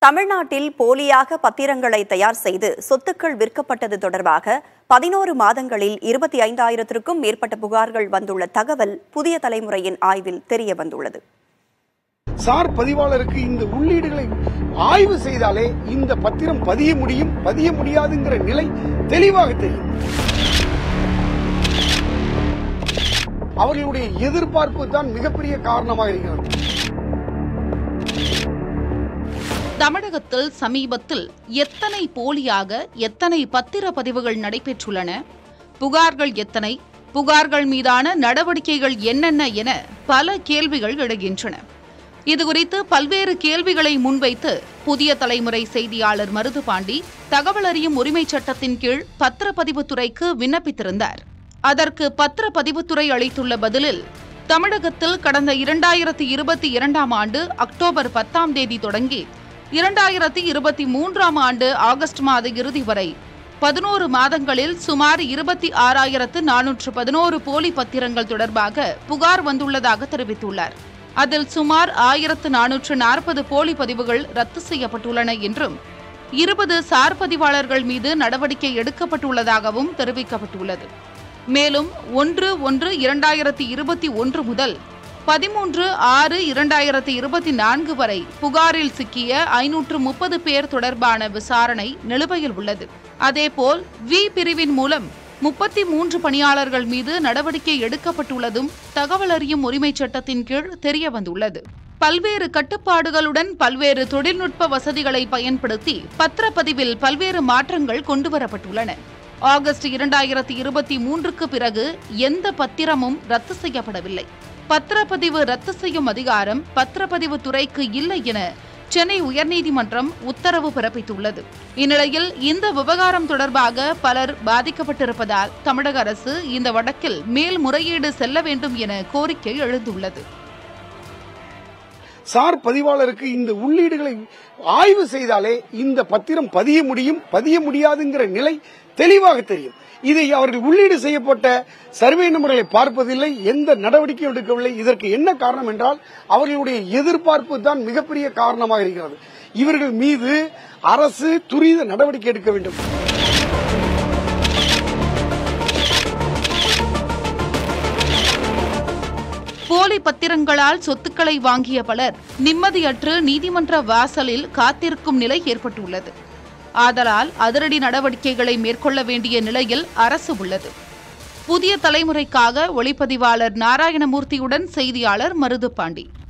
தமிழ்நாட்டில் போலியாக பத்திரங்களை தயார் செய்து சொத்துக்கள் விற்கப்பட்டது தொடர்பாக பதினோரு மாதங்களில் இருபத்தி ஐந்தாயிரத்திற்கும் மேற்பட்ட புகார்கள் வந்துள்ள தகவல் புதிய தலைமுறையின் ஆய்வில் தெரிய வந்துள்ளது சார் பதிவாளருக்கு இந்த உள்ளீடுகளை ஆய்வு செய்தாலே இந்த பத்திரம் பதிய முடியும் பதிய முடியாதுங்கிற நிலை தெளிவாக தெரியும் அவர்களுடைய எதிர்பார்ப்பு தான் மிகப்பெரிய காரணமாக இருக்கிறது தமிழகத்தில் சமீபத்தில் எத்தனை போலியாக எத்தனை பத்திரப்பதிவுகள் நடைபெற்றுள்ளன புகார்கள் எத்தனை புகார்கள் மீதான நடவடிக்கைகள் என்னென்ன என பல கேள்விகள் எழுகின்றன இதுகுறித்து பல்வேறு கேள்விகளை முன்வைத்து புதிய தலைமுறை செய்தியாளர் மருதுபாண்டி தகவல் அறியும் உரிமைச் சட்டத்தின் கீழ் பத்திரப்பதிவுத்துறைக்கு விண்ணப்பித்திருந்தார் அதற்கு பத்திரப்பதிவுத்துறை அளித்துள்ள பதிலில் தமிழகத்தில் கடந்த இரண்டாயிரத்தி இருபத்தி இரண்டாம் ஆண்டு அக்டோபர் பத்தாம் தேதி தொடங்கி இரண்டாயிரத்தி இருபத்தி மூன்றாம் ஆண்டு ஆகஸ்ட் மாத இறுதி வரை பதினோரு மாதங்களில் சுமார் இருபத்தி ஆறாயிரத்து நானூற்று பதினோரு போலி பத்திரங்கள் தொடர்பாக புகார் வந்துள்ளதாக தெரிவித்துள்ளார் அதில் சுமார் ஆயிரத்து நானூற்று நாற்பது போலி பதிவுகள் ரத்து செய்யப்பட்டுள்ளன என்றும் இருபது சார் பதிவாளர்கள் மீது நடவடிக்கை எடுக்கப்பட்டுள்ளதாகவும் தெரிவிக்கப்பட்டுள்ளது மேலும் ஒன்று ஒன்று இரண்டாயிரத்தி இருபத்தி ஒன்று முதல் பதிமூன்று ஆறு இரண்டாயிரத்தி இருபத்தி நான்கு வரை புகாரில் சிக்கிய ஐநூற்று முப்பது பேர் தொடர்பான விசாரணை நிலுவையில் உள்ளது அதேபோல் வி பிரிவின் மூலம் முப்பத்தி மூன்று பணியாளர்கள் மீது நடவடிக்கை எடுக்கப்பட்டுள்ளதும் தகவல் அறியும் உரிமைச் சட்டத்தின் கீழ் தெரியவந்துள்ளது பல்வேறு கட்டுப்பாடுகளுடன் பல்வேறு தொழில்நுட்ப வசதிகளை பயன்படுத்தி பத்திரப்பதிவில் பல்வேறு மாற்றங்கள் கொண்டுவரப்பட்டுள்ளன ஆகஸ்ட் இரண்டாயிரத்தி இருபத்தி மூன்றுக்கு பிறகு எந்த பத்திரமும் ரத்து செய்யப்படவில்லை பத்திரப்பதிவு ரத்து செய்யும் அதிகாரம் பத்திரப்பதிவு துறைக்கு இல்லை என சென்னை உயர்நீதிமன்றம் உத்தரவு பிறப்பித்துள்ளது இந்நிலையில் இந்த விவகாரம் தொடர்பாக பலர் பாதிக்கப்பட்டிருப்பதால் தமிழக அரசு இந்த வழக்கில் மேல்முறையீடு செல்ல வேண்டும் என கோரிக்கை எழுந்துள்ளது சார் பதிவாளருக்கு இந்த உள்ளீடுகளை ஆய்வு செய்தாலே இந்த பத்திரம் பதிய முடியும் பதிய முடியாதுங்கிற நிலை தெளிவாக தெரியும் இதை அவர்கள் உள்ளீடு செய்யப்பட்ட சர்வே நம்பர்களை பார்ப்பதில்லை எந்த நடவடிக்கையும் எடுக்கவில்லை இதற்கு என்ன காரணம் என்றால் அவர்களுடைய எதிர்பார்ப்பு தான் மிகப்பெரிய காரணமாக இருக்கிறது இவர்கள் மீது அரசு துரித நடவடிக்கை எடுக்க வேண்டும் போலி பத்திரங்களால் சொத்துக்களை வாங்கிய பலர் நிம்மதியற்று நீதிமன்ற வாசலில் காத்திருக்கும் நிலை ஏற்பட்டுள்ளது ஆதலால் அதிரடி நடவடிக்கைகளை மேற்கொள்ள வேண்டிய நிலையில் அரசு உள்ளது புதிய தலைமுறைக்காக ஒளிப்பதிவாளர் நாராயணமூர்த்தியுடன் செய்தியாளர் மருதுபாண்டி